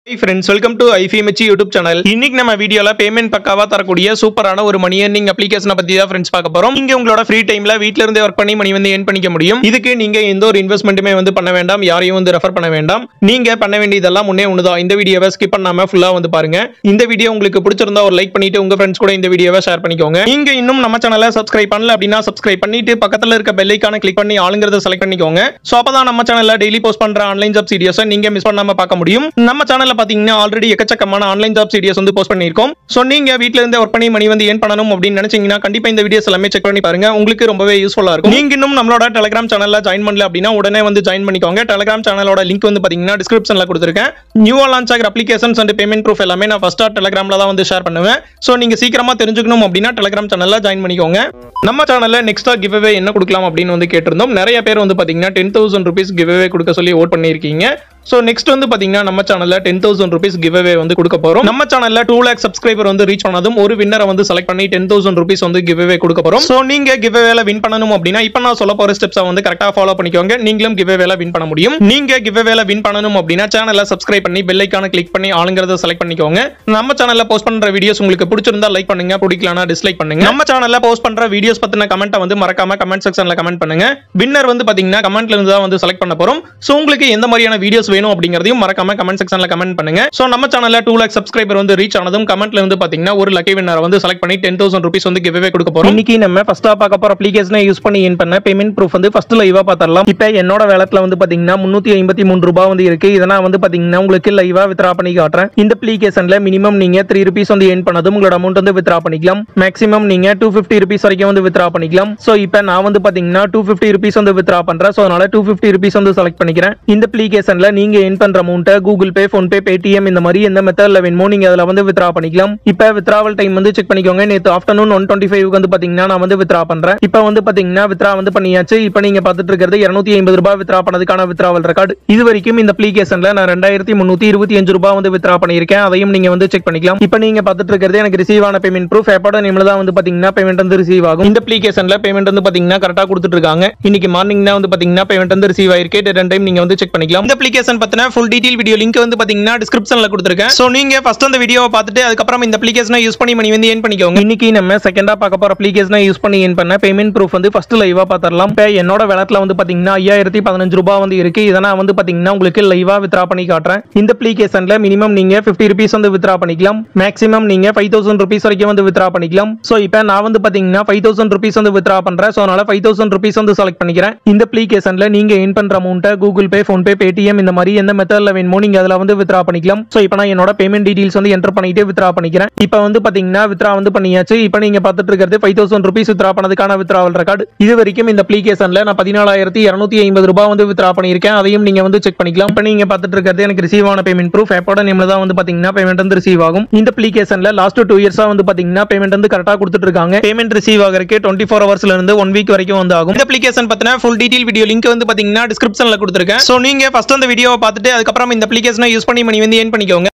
friends welcome to IFMH YouTube channel இன்னைக்கு நம்ம வீடியோல பேமெண்ட் பக்காவா தரக்கூடிய சூப்பரான ஒரு மணி ஏர்னிங் அப்ளிகேஷனை பத்தி தான் ஃப்ரெண்ட்ஸ் பார்க்க போறோம் நீங்க உங்களோட ஃப்ரீ டைம்ல வீட்ல இருந்தே ஒர்க் பண்ணி மணி வந்து ஏர்ன் பண்ணிக்க முடியும் இதுக்கு நீங்க எந்த ஒரு இன்வெஸ்ட்மெண்ட்டுமே வந்து பண்ண வேண்டாம் யாரையும் வந்து ரெஃபர் பண்ண வேண்டாம் நீங்க பண்ண வேண்டியதெல்லாம் முன்னே ஒண்ணுதான் இந்த வீடியோவை ஸ்கிப் பண்ணாம ஃபுல்லா வந்து பாருங்க இந்த வீடியோ உங்களுக்கு பிடிச்சிருந்தா ஒரு லைக் பண்ணிட்டு உங்க ஃப்ரெண்ட்ஸ் கூட இந்த வீடியோவை ஷேர் பண்ணிக்கோங்க நீங்க இன்னும் நம்ம சேனலை சப்ஸ்கிரைப் பண்ணல அப்படின்னா சப்ஸ்கிரைப் பண்ணிட்டு பக்கத்துல இருக்க பெல் ஐக்கான கிளிக் பண்ணி ஆளுங்கிறத செலக்ட் பண்ணிக்கோங்க சோ அப்பதான் நம்ம சேனல்ல டெய்லி போஸ்ட் பண்ற ஆன்லைன் ஜாப் சீரியஸை நீங்க மிஸ் பண்ணாம பார்க்க முடியும் நம்ம சேனல்ல பாத்தீங்கன்னா ஆல்ரெடி எக்கச்சக்கமான ஆன்லைன் ஜாப் சீரியஸ் வந்து போஸ்ட் பண்ணியிருக்கோம் சோ நீங்க வீட்ல இருந்தே ஒர்க் பண்ணி மணி வந்து ஏன் பண்ணணும் அப்படின்னு நினைச்சீங்கன்னா கண்டிப்பா இந்த வீடியோஸ் எல்லாமே செக் பண்ணி பாருங்க உங்களுக்கு ரொம்பவே யூஸ்ஃபுல்லா இருக்கும் நீங்க இன்னும் நம்மளோட டெலிகிராம் சேனல்ல ஜாயின் பண்ணல அப்படின்னா உடனே வந்து ஜாயின் பண்ணிக்கோங்க டெலிகிராம் சேனலோட லிங்க் வந்து பாத்தீங்கன்னா டிஸ்கிரிப்ஷன்ல கொடுத்துருக்கேன் நியூவா லான்ச் ஆகிற அப்ளிகேஷன்ஸ் அண்ட் பேமெண்ட் ப்ரூஃப் எல்லாமே நான் ஃபர்ஸ்டா டெலிகிராம்ல தான் வந்து ஷேர் பண்ணுவேன் சோ நீங்க சீக்கிரமா தெரிஞ்சுக்கணும் அப்படின்னா டெலிகிராம் சேனல்ல ஜாயின் பண்ணிக்கோங்க நம்ம சேனல்ல நெக்ஸ்டா கிவ் அவே என்ன கொடுக்கலாம் அப்படின்னு வந்து கேட்டிருந்தோம் நிறைய பேர் வந்து பாத்தீங்கன்னா ten thousand rupees give away கொடுக்க சொல்லி ஓட் பண்ணியிருக்கீங்க ஸோ நெக்ஸ்ட் வந்து பாத்தீங்கன்னா நம்ம சேனல்ல ten thousand rupees give away வந்து கொடுக்க போறோம் நம்ம சேனல்ல டூ லேக் சப்ஸ்கிரைபர் வந்து ரீச் பண்ணதும் ஒரு வின்னரை வந்து செலக்ட் பண்ணி டென் தௌசண்ட் ருபீஸ் வந்து கிவ் அவே கொடுக்க போறோம் ஸோ நீங்க கிவ் அவேல வின் பண்ணணும் அப்படின்னா இப்போ நான் சொல்ல போற ஸ்டெப்ஸை வந்து கரெக்டாக ஃபாலோ பண்ணிக்கோங்க நீங்களும் கிவ் அவேல வின் பண்ண முடியும் நீங்க கிவ் அவேல வின் பண்ணணும் அப்படின்னா சேனலை சப்ஸ்கிரைப் பண்ணி பெல் ஐக்கான கிளிக் பண்ணி ஆளுங்கிறத செலக்ட் பண்ணிக்கோங்க நம்ம சேனல்ல போஸ்ட் பண்ற வீடியோஸ் உங்களுக்கு பிடிச்சிருந்தா லைக் பண்ணுங்க பிடிக்கலனா டிஸ்லைக் பண்ணுங்க நம்ம சேனல்ல போஸ்ட் பண்ற வீடியோஸ் பத்தின கமெண்ட்டை வந்து மறக்காம கமெண்ட் செக்ஷன்ல கமெண்ட் பண்ணுங்க வின்னர் வந்து பாத்தீங்கன்னா கமெண்ட்ல இருந்து தான் வந்து செலக்ட் பண்ண போறோம் சோ உங்களுக்கு எந்த மாதிரியான வீடியோஸ் வேணும் அப்படிங்கறதையும் மறக்காம கமெண்ட் செக்ஷன்ல கமெண்ட் பண்ணுங்க சோ நம்ம சேனல்ல டூ லேக் சப்ஸ்கிரைபர் வந்து ரீச் ஆனதும் கமெண்ட்ல வந்து பாத்தீங்கன்னா ஒரு லக்கி வின்னர் வந்து செலக்ட் பண்ணி டென் தௌசண்ட் ருபீஸ் வந்து கிவ்வே கொடுக்க போறோம் இன்னைக்கு நம்ம ஃபர்ஸ்டா பார்க்க போற அப்ளிகேஷனை யூஸ் பண்ணி ஏன் பண்ண பேமெண்ட் ப்ரூஃப் வந்து ஃபர்ஸ்ட் லைவா பார்த்தரலாம் இப்போ என்னோட வேலட்ல வந்து பாத்தீங்கன்னா முன்னூத்தி ஐம்பத்தி மூணு ரூபாய் வந்து இருக்கு இதை நான் வந்து பாத்தீங்கன்னா உங்களுக்கு லைவா வித்ரா பண்ணி காட்டுறேன் இந்த அப்ளிகேஷன்ல மினிமம் நீங்க த்ரீ ருபீஸ் வந்து ஏன் பண்ணதும் உங்களோட அமௌண்ட் வந்து வித்ரா பண்ணிக்கலாம் மேக்ஸிமம் நீங்க டூ ஃபிஃப்டி ருபீஸ் வரைக்கும் வந்து வித்ரா பண்ணிக்கலாம் சோ இப்போ நான் வந்து பாத்தீங்கன்னா டூ ஃபிஃப்டி ருபீஸ் வந்து வித்ரா பண்றேன் சோ அதனால டூ ஃபிஃப்டி ருபீஸ் வந்து செலக்ட் பண்ணிக்கிறேன் இந்த அப்ளிகேஷன்ல நீங்க ஏன் பண்ற அமௌண்ட்டை Google Pay PhonePe Paytm இந்த மாதிரி எந்த மெத்தட்ல வேணுமோ நீங்க அதுல வந்து வித்ரா பண்ணிக்கலாம் இப்போ வித்ராவல் டைம் வந்து செக் பண்ணிக்கோங்க நேத்து ஆஃப்டர்நூன் ஒன் டுவெண்ட்டி ஃபைவ் வந்து பாத்தீங்கன்னா நான் வந்து வித்ரா பண்றேன் இப்போ வந்து பாத்தீங்கன்னா வித்ரா வந்து பண்ணியாச்சு இப்போ நீங்க பார்த்துட்டு இருக்கிறது இருநூத்தி ஐம்பது ரூபாய் வித்ரா பண்ணதுக்கான வித்ராவல் ரெக்கார்டு இது வரைக்கும் இந்த அப்ளிகேஷன்ல நான் ரெண்டாயிரத்தி முன்னூத்தி இருபத்தி அஞ்சு ரூபாய் வந்து வித்ரா பண்ணியிருக்கேன் அதையும் நீங்க வந்து செக் பண்ணிக்கலாம் இப்போ நீங்க பார்த்துட்டு இருக்கிறது எனக்கு ரிசீவ் ஆன பேமெண்ட் ப்ரூஃப் எப்போட நேம்ல தான் வந்து பாத்தீங்கன்னா பேமெண்ட் வந்து ரிசீவ் ஆகும் இந்த அப்ளிகேஷன்ல பேமெண்ட் வந்து பாத்தீங்கன்னா கரெக்டா கொடுத்துட்டு இருக்காங்க இன்னைக்கு மார்னிங் தான் வந்து பாத்தீங்கன்னா பேமெண்ட் வந்து ரிசீவ் ஆயிருக்கு ரெண்டு டைம் நீங்க வந்து செக் பண்ணிக்கலாம் இந்த அப்ளிகேஷன் பத்தின ஃபுல் டீடைல் வீடியோ லிங்க் வந்து பாத்தீங்கன்னா டிஸ்கிரிப்ஷன்ல கொடுத்துருக்கேன் சோ நீங்க ஃபர்ஸ்ட் அந்த வீடியோவை பார்த்துட்டு அதுக்கப்புறம் இந்த அப்ளிகேஷனை யூஸ் பண்ணி மணி வந்து ஏன் பண்ணிக்கோங்க இன்னைக்கு நம்ம செகண்டா பார்க்க போற அப்ளிகேஷனை யூஸ் பண்ணி ஏன் பண்ண பேமெண்ட் ப்ரூஃப் வந்து ஃபர்ஸ்ட் லைவா பார்த்தரலாம் இப்போ என்னோட வேலட்ல வந்து பாத்தீங்கன்னா ஐயாயிரத்தி பதினஞ்சு ரூபாய் வந்து இருக்கு இதை நான் வந்து பாத்தீங்கன்னா உங்களுக்கு லைவா வித்ரா பண்ணி காட்டுறேன் இந்த அப்ளிகேஷன்ல மினிமம் நீங்க ஃபிஃப்டி ருபீஸ் வந்து வித்ரா பண்ணிக்கலாம் மேக்ஸிமம் நீங்க ஃபைவ் தௌசண்ட் ருபீஸ் வரைக்கும் வந்து வித்ரா பண்ணிக்கலாம் சோ இப்போ நான் வந்து பாத்தீங்கன்னா ஃபைவ் தௌசண்ட் ருபீஸ் வந்து வித்ரா பண்றேன் சோ அதனால ஃபைவ் தௌசண்ட் ருபீஸ் வந்து செலக்ட் பண்ணிக்கிறேன் இந்த அப்ளிகேஷன்ல நீங்க ஏன் பண்ற அமௌண்ட்டை Google Pay PhonePe Paytm இந்த மாதிரி எந்த மெத்தட்ல வேணுமோ நீங்க அதுல வந்து வித்ரா பண்ணிக்கலாம் சோ இப்போ நான் என்னோட பேமெண்ட் டீடைல்ஸ் வந்து என்டர் பண்ணிட்டு வித்ரா பண்ணிக்கிறேன் இப்போ வந்து பாத்தீங்கன்னா வித்ரா வந்து பண்ணியாச்சு இப்போ நீங்க பார்த்துட்டு இருக்கிறது ஃபைவ் தௌசண்ட் ருபீஸ் வித்ரா பண்ணதுக்கான வித்ராவல் ரெக்கார்டு இது வரைக்கும் இந்த அப்ளிகேஷன்ல நான் பதினாலாயிரத்தி இருநூத்தி ஐம்பது ரூபாய் வந்து வித்ரா பண்ணியிருக்கேன் அதையும் நீங்க வந்து செக் பண்ணிக்கலாம் இப்போ நீங்க பார்த்துட்டு இருக்கிறது எனக்கு ரிசீவ் ஆன பேமெண்ட் ப்ரூஃப் எப்போட நேம்ல தான் வந்து பாத்தீங்கன்னா பேமெண்ட் வந்து ரிசீவ் ஆகும் இந்த அப்ளிகேஷன்ல லாஸ்ட் டூ இயர்ஸா வந்து பாத்தீங்கன்னா பேமெண்ட் வந்து கரெக்டா கொடுத்துட்டு இருக்காங்க பேமெண்ட் ரிசீவ் ஆகிறதுக்கு டுவெண்ட்டி ஃபோர் ஹவர்ஸ்ல இருந்து ஒன் வீக் வரைக்கும் வந்து ஆகும் இந்த அப்ளிகேஷன் பத்தின ஃபுல் டீடைல் வீடியோ லிங்க் வந்து பாத்தீங்கன்னா டிஸ்கிரிப்ஷன்ல கொடுத்துருக்கேன் சோ நீங்க ஃபர்ஸ்ட் அந்த வீடியோவை பார்த்துட்டு அதுக்கப்புறம் இந்த அப்ளிகேஷனை யூஸ் பண்ணி மணி வந்து ஏன் பண்ணிக்கோங்க